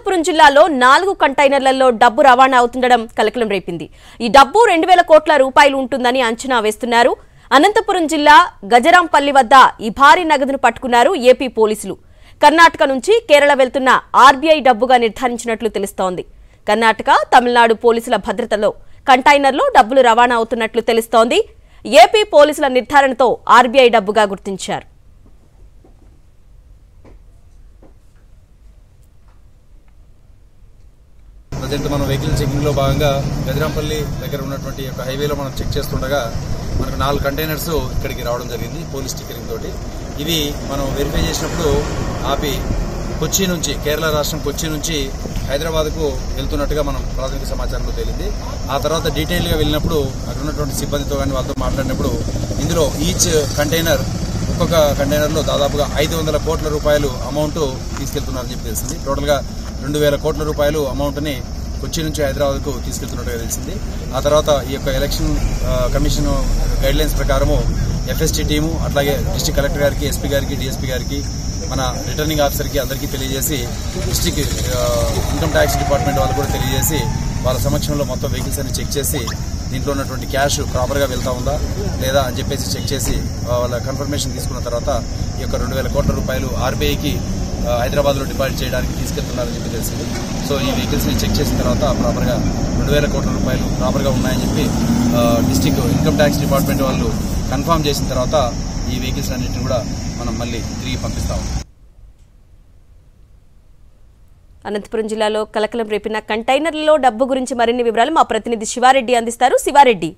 అనంతపురం జిల్లాలో నాలుగు కంటైనర్లలో డబ్బు రవాణా అవుతుండడం కలకలం రేపింది ఈ డబ్బు రెండు వేల కోట్ల రూపాయలు ఉంటుందని అంచనా వేస్తున్నారు అనంతపురం జిల్లా గజరాంపల్లి వద్ద ఈ భారీ నగదును పట్టుకున్నారు ఏపీ పోలీసులు కర్ణాటక నుంచి కేరళ వెళ్తున్న ఆర్బీఐ డబ్బుగా నిర్ధారించినట్లు తెలుస్తోంది కర్ణాటక తమిళనాడు పోలీసుల భద్రతలో కంటైనర్లో డబ్బులు రవాణా అవుతున్నట్లు తెలుస్తోంది ఏపీ పోలీసుల నిర్ధారణతో ఆర్బీఐ డబ్బుగా గుర్తించారు ప్రజెంట్ మనం వెహికల్ చెకింగ్ లో భాగంగా గజరాంపల్లి దగ్గర ఉన్నటువంటి ఒక హైవేలో మనం చెక్ చేస్తుండగా మనకు నాలుగు కంటైనర్స్ ఇక్కడికి రావడం జరిగింది పోలీస్ స్టిక్కరింగ్ తోటి ఇవి మనం వెరిఫై చేసినప్పుడు ఆపి కొచ్చి నుంచి కేరళ రాష్ట్రం కొచ్చి నుంచి హైదరాబాద్కు వెళ్తున్నట్టుగా మనం ప్రాథమిక సమాచారంలో తేలింది ఆ తర్వాత డీటెయిల్గా వెళ్ళినప్పుడు అక్కడ ఉన్నటువంటి సిబ్బందితో కానీ వాళ్ళతో మాట్లాడినప్పుడు ఇందులో ఈచ్ కంటైనర్ ఒక్కొక్క కంటైనర్లో దాదాపుగా ఐదు వందల కోట్ల రూపాయలు అమౌంట్ తీసుకెళ్తున్నారని చెప్పి తెలిసింది టోటల్గా రెండు వేల కోట్ల రూపాయలు అమౌంట్ని కొచ్చి నుంచి హైదరాబాద్కు తీసుకెళ్తున్నట్టుగా తెలిసింది ఆ తర్వాత ఈ యొక్క ఎలక్షన్ ఆ, కమిషన్ గైడ్ లైన్స్ ప్రకారము ఎఫ్ఎస్టీ టీము అట్లాగే డిస్టిక్ కలెక్టర్ గారికి ఎస్పీ గారికి డిఎస్పీ గారికి మన రిటర్నింగ్ ఆఫీసర్కి అందరికీ తెలియజేసి డిస్టిక్ ఆ, ఇన్కమ్ ట్యాక్స్ డిపార్ట్మెంట్ వాళ్ళు కూడా తెలియజేసి వాళ్ళ సమక్షంలో మొత్తం వెహికల్స్ అన్ని చెక్ చేసి దీంట్లో ఉన్నటువంటి క్యాష్ ప్రాపర్గా వెళ్తా ఉందా లేదా అని చెప్పేసి చెక్ చేసి ఆ, వాళ్ళ కన్ఫర్మేషన్ తీసుకున్న తర్వాత ఈ యొక్క రెండు వేల కోట్ల రూపాయలు ఆర్బీఐకి హైదరాబాద్లో డిపాజిట్ చేయడానికి తీసుకెళ్తున్నారని చెప్పి తెలిసింది సో ఈ వెహికల్స్ని చెక్ చేసిన తర్వాత ప్రాపర్గా రెండు వేల కోట్ల రూపాయలు ప్రాపర్గా ఉన్నాయని చెప్పి డిస్టిక్ ఇన్కమ్ ట్యాక్స్ డిపార్ట్మెంట్ వాళ్ళు కన్ఫర్మ్ చేసిన తర్వాత ఈ వెహికల్స్ అన్నింటిని కూడా మనం మళ్ళీ తిరిగి పంపిస్తాము అనంతపురం జిల్లాలో కలకలం రేపిన కంటైనర్లలో డబ్బు గురించి మరిన్ని వివరాలు మా ప్రతినిధి శివారెడ్డి అందిస్తారు శివారెడ్డి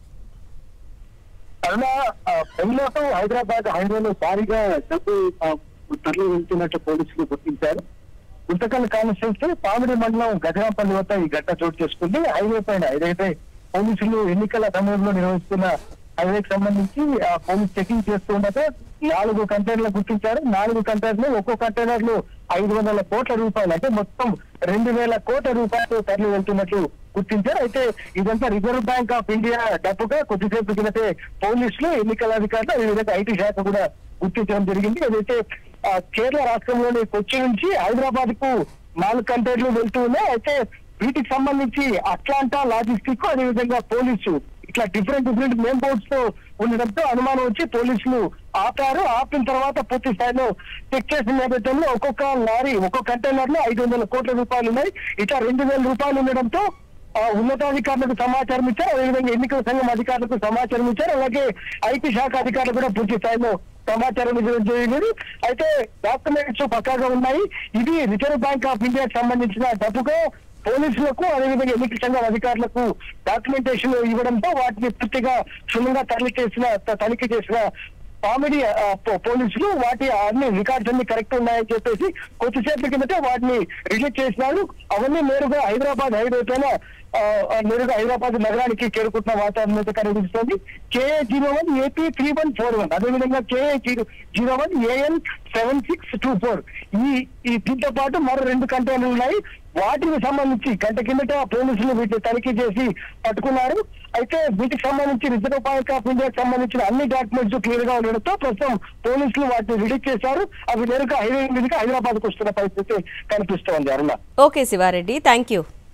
అలా ఆ, బెంగళూరు హైదరాబాద్ హైవేలో భారీగా డబ్బు ఆ, తరలి వెళ్తున్నట్టు పోలీసులు గుర్తించారు గుంతకల్ కాన్స్టిట్యూన్సీ పామిడి మండలం గజరాంపల్లి వద్ద ఈ ఘటన చోటు చేసుకుంది హైవే పైన ఏదైతే పోలీసులు ఎన్నికల సమయంలో నిర్వహిస్తున్న హైవేకి సంబంధించి ఆ పోలీస్ చెకింగ్ చేస్తూ ఉండగా నాలుగు కంటైనర్లు గుర్తించారు నాలుగు కంటైనర్లు ఒక్కో కంటైనర్లు ఐదు వందల కోట్ల రూపాయలు అంటే మొత్తం రెండు వేల కోట్ల రూపాయలు తరలి వెళ్తున్నట్లు గుర్తించారు అయితే ఇదంతా రిజర్వ్ బ్యాంక్ ఆఫ్ ఇండియా డబ్బుగా కొద్దిసేపు కిందటే పోలీసులు ఎన్నికల అధికారులు అదేవిధంగా ఐటీ శాఖ కూడా గుర్తించడం జరిగింది ఏదైతే ఆ, కేరళ రాష్ట్రంలోని కొచ్చి నుంచి హైదరాబాద్ కు నాలుగు కంటైనర్లు వెళ్తూ ఉన్నాయి అయితే వీటికి సంబంధించి అట్లాంటా లాజిస్టిక్ అదేవిధంగా పోలీసు ఇట్లా డిఫరెంట్ డిఫరెంట్ నేమ్ బోర్డ్స్ తో ఉండడంతో అనుమానం వచ్చి పోలీసులు ఆపారు ఆపిన తర్వాత పూర్తి స్థాయిలో చెక్ చేసిన నేపథ్యంలో ఒక్కొక్క లారీ ఒక్కొక్క కంటైనర్ లో ఐదు వందల కోట్ల రూపాయలు ఉన్నాయి ఇట్లా రెండు వేల రూపాయలు ఉండడంతో ఆ, ఉన్నతాధికారులకు సమాచారం ఇచ్చారు అదేవిధంగా ఎన్నికల సంఘం అధికారులకు సమాచారం ఇచ్చారు అలాగే ఐటీ శాఖ అధికారులు కూడా పూర్తి స్థాయిలో సమాచారం ఇవ్వడం జరిగింది అయితే డాక్యుమెంట్స్ పక్కాగా ఉన్నాయి ఇది రిజర్వ్ బ్యాంక్ ఆఫ్ ఇండియాకి సంబంధించిన డబ్బుగా పోలీసులకు అదేవిధంగా ఎన్నికల సంఘం అధికారులకు డాక్యుమెంటేషన్ ఇవ్వడంతో వాటిని పూర్తిగా క్షుణ్ణంగా తరలి చేసిన త- తనిఖీ చేసిన కామెడీ ఆ, పో- పోలీసులు వాటి అన్ని రికార్డ్స్ అన్ని కరెక్ట్ ఉన్నాయని చెప్పేసి కొద్దిసేపటి కిందటే వాటిని రిలీజ్ చేసినారు అవన్నీ నేరుగా హైదరాబాద్ హైవే పైన ఆ, ఆ, నేరుగా హైదరాబాద్ నగరానికి చేరుకుంటున్న వాతావరణం అయితే కనిపిస్తుంది KA zero one AP three one four one అదేవిధంగా KA zero zero one AN seven six two four ఈ ఈ దీంతో పాటు మరో రెండు కంటైనర్లు ఉన్నాయి వాటికి సంబంధించి గంట కిందట పోలీసులు వీటిని తనిఖీ చేసి పట్టుకున్నారు అయితే వీటికి సంబంధించి రిజర్వ్ బ్యాంక్ ఆఫ్ ఇండియాకి సంబంధించిన అన్ని డాక్యుమెంట్స్ క్లియర్ గా ఉండడంతో ప్రస్తుతం పోలీసులు వాటిని రిలీజ్ చేశారు అవి నేరుగా హైవే మీదుగా హైదరాబాద్ కు వస్తున్న పరిస్థితి కనిపిస్తోంది Aruna okay Siva Reddy thank you